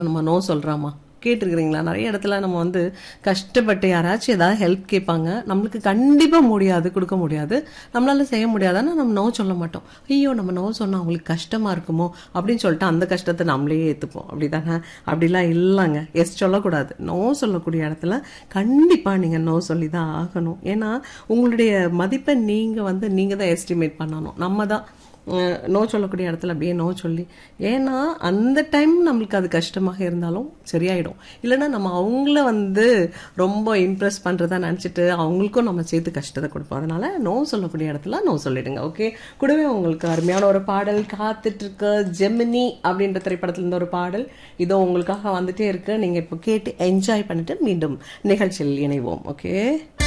நம்ம நோ சொல்கிறோமா கேட்டிருக்கிறீங்களா நிறைய இடத்துல நம்ம வந்து கஷ்டப்பட்டு யாராச்சும் ஏதாவது ஹெல்ப் கேட்பாங்க நம்மளுக்கு கண்டிப்பாக முடியாது கொடுக்க முடியாது நம்மளால செய்ய முடியாதுன்னா நம்ம நோ சொல்ல மாட்டோம் ஐயோ நம்ம நோ சொன்னால் அவங்களுக்கு கஷ்டமாக இருக்குமோ அப்படின்னு சொல்லிட்டு அந்த கஷ்டத்தை நம்மளே ஏற்றுப்போம் அப்படி தானே அப்படிலாம் இல்லைங்க எஸ் சொல்லக்கூடாது நோ சொல்லக்கூடிய இடத்துல கண்டிப்பாக நீங்கள் நோ சொல்லி தான் ஆகணும் ஏன்னா உங்களுடைய மதிப்பை நீங்கள் வந்து நீங்கள் தான் எஸ்டிமேட் பண்ணணும் நம்ம தான் நோ சொல்லக்கூடிய இடத்துல அப்படியே நோ சொல்லி ஏன்னா அந்த டைம் நம்மளுக்கு அது கஷ்டமாக இருந்தாலும் சரியாயிடும் இல்லைன்னா நம்ம அவங்கள வந்து ரொம்ப இம்ப்ரெஸ் பண்ணுறதா நினச்சிட்டு அவங்களுக்கும் நம்ம சேர்த்து கஷ்டத்தை கொடுப்போம் அதனால நோ சொல்லக்கூடிய இடத்துல நோ சொல்லிடுங்க ஓகே கூடவே உங்களுக்கு அருமையான ஒரு பாடல் காத்துட்டு இருக்க ஜெமினி அப்படின்ற திரைப்படத்துல இருந்த ஒரு பாடல் இதோ உங்களுக்காக வந்துட்டே இருக்கு நீங்க இப்போ கேட்டு என்ஜாய் பண்ணிட்டு மீண்டும் நிகழ்ச்சியில் இணைவோம் ஓகே